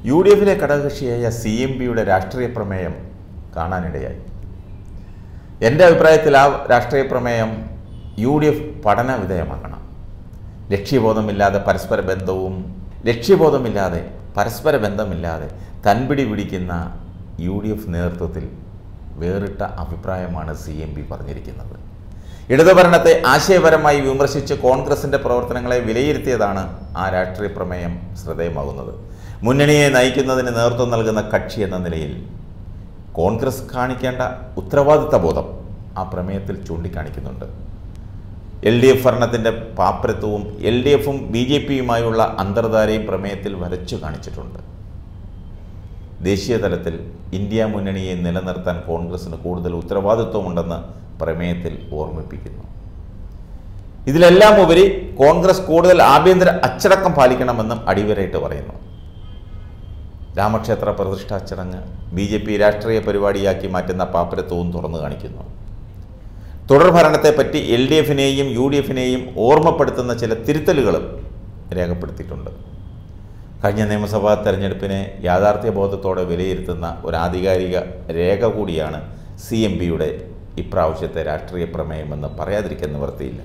U D എഫിലെ ഘടകകക്ഷിയായ C M പിയുടെ രാഷ്ട്രീയ പ്രമേയം കാണാനിടയായി എൻ്റെ അഭിപ്രായത്തിൽ ആ രാഷ്ട്രീയ പ്രമേയം യു ഡി എഫ് പഠന വിധേയമാക്കണം ലക്ഷ്യബോധമില്ലാതെ പരസ്പര ബന്ധവും ലക്ഷ്യബോധമില്ലാതെ പരസ്പര ബന്ധമില്ലാതെ തൻപിടി പിടിക്കുന്ന യു ഡി എഫ് നേതൃത്വത്തിൽ വേറിട്ട അഭിപ്രായമാണ് സി എം പി പറഞ്ഞിരിക്കുന്നത് ഇടതുഭരണത്തെ ആശയപരമായി വിമർശിച്ച് കോൺഗ്രസിൻ്റെ പ്രവർത്തനങ്ങളെ വിലയിരുത്തിയതാണ് ആ രാഷ്ട്രീയ പ്രമേയം ശ്രദ്ധേയമാകുന്നത് മുന്നണിയെ നയിക്കുന്നതിന് നേതൃത്വം നൽകുന്ന കക്ഷി എന്ന നിലയിൽ കോൺഗ്രസ് കാണിക്കേണ്ട ഉത്തരവാദിത്ത ബോധം ആ പ്രമേയത്തിൽ ചൂണ്ടിക്കാണിക്കുന്നുണ്ട് എൽ ഡി എഫ് ഭരണത്തിൻ്റെ പാപ്പരത്വവും എൽ ഡി എഫും ബി ജെ പിയുമായുള്ള അന്തർധാരയും പ്രമേയത്തിൽ വരച്ചു കാണിച്ചിട്ടുണ്ട് ദേശീയ തലത്തിൽ ഇന്ത്യ മുന്നണിയെ നിലനിർത്താൻ കോൺഗ്രസിന് കൂടുതൽ ഉത്തരവാദിത്വമുണ്ടെന്ന് പ്രമേയത്തിൽ ഓർമ്മിപ്പിക്കുന്നു ഇതിലെല്ലാം ഉപരി കോൺഗ്രസ് കൂടുതൽ ആഭ്യന്തര അച്ചടക്കം പാലിക്കണമെന്നും അടിവരയിട്ട് പറയുന്നു രാമക്ഷേത്ര പ്രതിഷ്ഠാ ചടങ്ങ് ബി ജെ പി രാഷ്ട്രീയ പരിപാടിയാക്കി മാറ്റുന്ന പാപ്പരത്വവും തുറന്നു കാണിക്കുന്നു തുടർഭരണത്തെപ്പറ്റി എൽ ഡി എഫിനെയും യു ഡി എഫിനെയും ഓർമ്മപ്പെടുത്തുന്ന ചില തിരുത്തലുകളും രേഖപ്പെടുത്തിയിട്ടുണ്ട് കഴിഞ്ഞ നിയമസഭാ തെരഞ്ഞെടുപ്പിനെ യാഥാർത്ഥ്യബോധത്തോടെ വിലയിരുത്തുന്ന ഒരു ആധികാരിക രേഖ കൂടിയാണ് സി എം പിയുടെ ഇപ്രാവശ്യത്തെ രാഷ്ട്രീയ പ്രമേയമെന്ന് പറയാതിരിക്കാൻ നിവൃത്തിയില്ല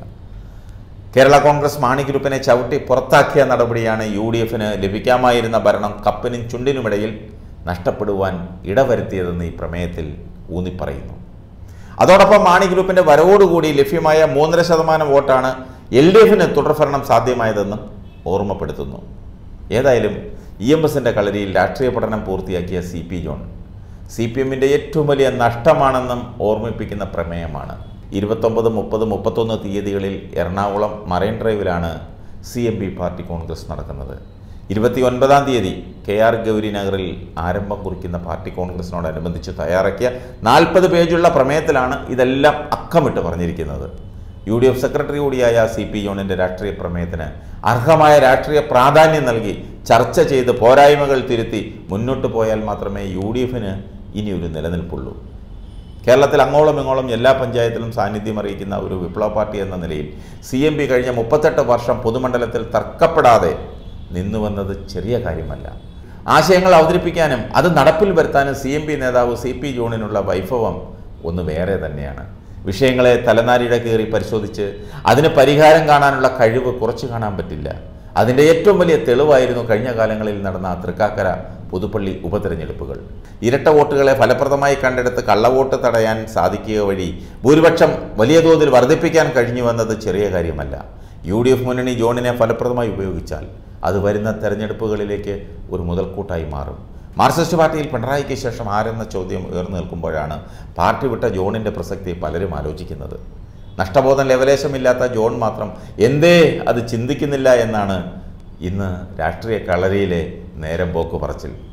കേരള കോൺഗ്രസ് മാണി ഗ്രൂപ്പിനെ ചവിട്ടി പുറത്താക്കിയ നടപടിയാണ് യു ഡി എഫിന് ലഭിക്കാമായിരുന്ന ഭരണം കപ്പിനും ചുണ്ടിനുമിടയിൽ നഷ്ടപ്പെടുവാൻ ഇടവരുത്തിയതെന്ന് ഈ പ്രമേയത്തിൽ ഊന്നിപ്പറയുന്നു അതോടൊപ്പം മാണി ഗ്രൂപ്പിന്റെ വരവോടുകൂടി ലഭ്യമായ മൂന്നര ശതമാനം വോട്ടാണ് എൽ ഡി എഫിന് തുടർഭരണം സാധ്യമായതെന്നും ഓർമ്മപ്പെടുത്തുന്നു ഏതായാലും ഇ എം എസിൻ്റെ കളരിയിൽ രാഷ്ട്രീയ പഠനം പൂർത്തിയാക്കിയ C P John C P എമ്മിൻ്റെ ഏറ്റവും വലിയ നഷ്ടമാണെന്നും ഓർമ്മിപ്പിക്കുന്ന പ്രമേയമാണ് ഇരുപത്തൊമ്പത് മുപ്പത് മുപ്പത്തൊന്ന് തീയതികളിൽ എറണാകുളം മറൈൻ ഡ്രൈവിലാണ് C M P party congress നടക്കുന്നത് ഇരുപത്തി ഒൻപതാം തീയതി കെ ആർ ഗൗരി നഗറിൽ ആരംഭം കുറിക്കുന്ന പാർട്ടി കോൺഗ്രസിനോടനുബന്ധിച്ച് തയ്യാറാക്കിയ നാൽപ്പത് പേജുള്ള പ്രമേയത്തിലാണ് ഇതെല്ലാം അക്കമിട്ട് പറഞ്ഞിരിക്കുന്നത് യു ഡി എഫ് സെക്രട്ടറി കൂടിയായ സി പി യോണിൻ്റെ രാഷ്ട്രീയ പ്രമേയത്തിന് അർഹമായ രാഷ്ട്രീയ പ്രാധാന്യം നൽകി ചർച്ച ചെയ്ത് പോരായ്മകൾ തിരുത്തി മുന്നോട്ട് പോയാൽ മാത്രമേ യു ഡി എഫിന് ഇനിയൊരു നിലനിൽപ്പുള്ളൂ കേരളത്തിൽ അങ്ങോളം ഇങ്ങോളം എല്ലാ പഞ്ചായത്തിലും സാന്നിധ്യം അറിയിക്കുന്ന ഒരു വിപ്ലവ പാർട്ടി എന്ന നിലയിൽ സി എം പി കഴിഞ്ഞ മുപ്പത്തെട്ട് വർഷം പൊതുമണ്ഡലത്തിൽ തർക്കപ്പെടാതെ നിന്നുവന്നത് ചെറിയ കാര്യമല്ല ആശയങ്ങൾ അവതരിപ്പിക്കാനും അത് നടപ്പിൽ വരുത്താനും സി എം പി നേതാവ് സി പി ജോണിനുള്ള വൈഭവം ഒന്ന് വേറെ തന്നെയാണ് വിഷയങ്ങളെ തലനാരിഴ കയറി പരിശോധിച്ച് അതിന് പരിഹാരം കാണാനുള്ള കഴിവ് കുറച്ച് കാണാൻ പറ്റില്ല അതിൻ്റെ ഏറ്റവും വലിയ തെളിവായിരുന്നു കഴിഞ്ഞ കാലങ്ങളിൽ നടന്ന തൃക്കാക്കര പുതുപ്പള്ളി ഉപതെരഞ്ഞെടുപ്പുകൾ ഇരട്ട വോട്ടുകളെ ഫലപ്രദമായി കണ്ടെടുത്ത് കള്ളവോട്ട് തടയാൻ സാധിക്കുക വഴി ഭൂരിപക്ഷം വലിയ തോതിൽ വർദ്ധിപ്പിക്കാൻ കഴിഞ്ഞുവെന്നത് ചെറിയ കാര്യമല്ല യു ഡി എഫ് മുന്നണി ജോണിനെ ഫലപ്രദമായി ഉപയോഗിച്ചാൽ അത് വരുന്ന തെരഞ്ഞെടുപ്പുകളിലേക്ക് ഒരു മുതൽക്കൂട്ടായി മാറും മാർക്സിസ്റ്റ് പാർട്ടിയിൽ പിണറായിക്ക് ശേഷം ആരെന്ന ചോദ്യം ഉയർന്നു നിൽക്കുമ്പോഴാണ് പാർട്ടി വിട്ട ജോണിൻ്റെ പ്രസക്തി പലരും ആലോചിക്കുന്നത് നഷ്ടബോധം ലെവലേശമില്ലാത്ത ജോൺ മാത്രം എന്തേ അത് ചിന്തിക്കുന്നില്ല എന്നാണ് ഇന്ന് രാഷ്ട്രീയ കളരിയിലെ നേരം പോക്ക് പറച്ചിൽ